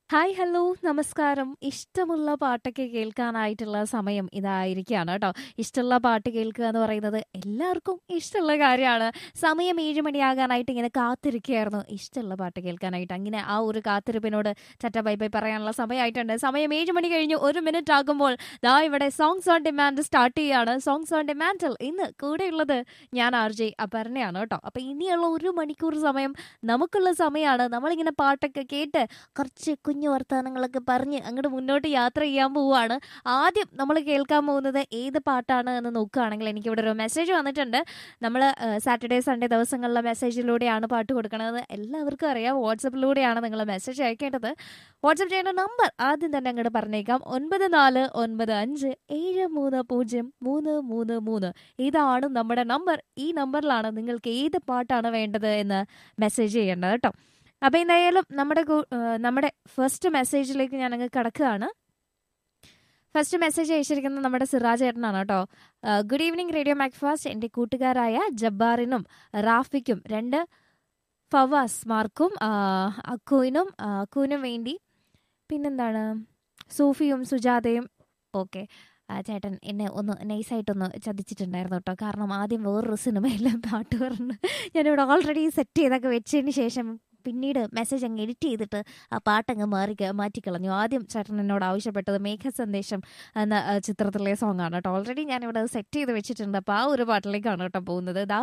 hi hello നമസ്കാരം ഇഷ്ടമുള്ള പാട്ടൊക്കെ കേൾക്കാനായിട്ടുള്ള സമയം ഇതായിരിക്കുകയാണ് കേട്ടോ ഇഷ്ടമുള്ള പാട്ട് കേൾക്കുക എന്ന് പറയുന്നത് എല്ലാവർക്കും ഇഷ്ടമുള്ള കാര്യമാണ് സമയം ഏഴ് മണിയാകാനായിട്ട് ഇങ്ങനെ കാത്തിരിക്കുകയായിരുന്നു ഇഷ്ടമുള്ള പാട്ട് കേൾക്കാനായിട്ട് അങ്ങനെ ആ ഒരു കാത്തിരിപ്പിനോട് ചറ്റ ബൈ ബൈ പറയാനുള്ള സമയമായിട്ടുണ്ട് സമയം ഏഴ് മണി കഴിഞ്ഞ് ഒരു മിനിറ്റ് ആകുമ്പോൾ ദാ ഇവിടെ സോങ്സ് ഓൺ ഡിമാൻഡ് സ്റ്റാർട്ട് ചെയ്യാണ് സോങ്സ് ഓൺ ഡിമാൻഡിൽ ഇന്ന് കൂടെയുള്ളത് ഞാൻ ആർ ജെ അപർണയാണ് കേട്ടോ അപ്പൊ ഇനിയുള്ള ഒരു മണിക്കൂർ സമയം നമുക്കുള്ള സമയമാണ് നമ്മളിങ്ങനെ പാട്ടൊക്കെ കേട്ട് കുറച്ച് കുഞ്ഞു വർത്തമാനങ്ങളൊക്കെ പറഞ്ഞ് അങ്ങോട്ട് മുന്നോട്ട് യാത്ര ചെയ്യാൻ പോവുകയാണ് ആദ്യം നമ്മൾ കേൾക്കാൻ പോകുന്നത് ഏത് പാട്ടാണ് എന്ന് നോക്കുകയാണെങ്കിൽ എനിക്കിവിടെ ഒരു മെസ്സേജ് വന്നിട്ടുണ്ട് നമ്മൾ സാറ്റർഡേ സൺഡേ ദിവസങ്ങളിലെ മെസ്സേജിലൂടെയാണ് പാട്ട് കൊടുക്കുന്നത് എല്ലാവർക്കും അറിയാം വാട്സപ്പിലൂടെയാണ് നിങ്ങൾ മെസ്സേജ് അയക്കേണ്ടത് വാട്സപ്പ് ചെയ്യേണ്ട നമ്പർ ആദ്യം തന്നെ അങ്ങോട്ട് പറഞ്ഞേക്കാം ഒൻപത് നാല് ഒൻപത് അഞ്ച് ഏഴ് മൂന്ന് പൂജ്യം മൂന്ന് മൂന്ന് മൂന്ന് ഇതാണ് നമ്മുടെ നമ്പർ ഈ നമ്പറിലാണ് നിങ്ങൾക്ക് ഏത് പാട്ടാണ് വേണ്ടത് എന്ന് മെസ്സേജ് ചെയ്യേണ്ടത് കേട്ടോ അപ്പോൾ എന്തായാലും നമ്മുടെ കൂ- ഏഹ് നമ്മുടെ ഫസ്റ്റ് മെസ്സേജിലേക്ക് ഞാൻ അങ്ങ് കിടക്കുകയാണ് ഫസ്റ്റ് മെസ്സേജ് അയച്ചിരിക്കുന്നത് നമ്മുടെ സിറാജ് ചേട്ടനാണ് കേട്ടോ ഗുഡ് ഈവനിങ് റേഡിയോ മാക്ഫാസ്റ്റ് എൻ്റെ കൂട്ടുകാരായ ജബ്ബാറിനും റാഫിക്കും രണ്ട് ഫവാസ് മാർക്കും ആ, അക്കുവിനും ആ, അക്കുവിനും വേണ്ടി പിന്നെന്താണ് സൂഫിയും സുജാതയും ഓക്കെ ചേട്ടൻ എന്നെ ഒന്ന് നൈസായിട്ടൊന്ന് ചതിച്ചിട്ടുണ്ടായിരുന്നു കേട്ടോ കാരണം ആദ്യം വേറൊരു സിനിമയിലെ പാട്ട് പറഞ്ഞ് ഞാനിവിടെ ഓൾറെഡി സെറ്റ് ചെയ്തൊക്കെ വെച്ചതിന് ശേഷം പിന്നീട് മെസ്സേജ് അങ്ങ് എഡിറ്റ് ചെയ്തിട്ട് ആ പാട്ടങ്ങ് മാറി മാറ്റിക്കളഞ്ഞു ആദ്യം ചേട്ടൻ എന്നോട് ആവശ്യപ്പെട്ടത് മേഘ സന്ദേശം എന്ന ആ, ചിത്രത്തിലെ സോങ് ആണ് കേട്ടോ ഓൾറെഡി ഞാനിവിടെ സെറ്റ് ചെയ്ത് വെച്ചിട്ടുണ്ട് അപ്പോൾ ആ ഒരു പാട്ടിലേക്കാണ് കേട്ടോ പോകുന്നത് ദാ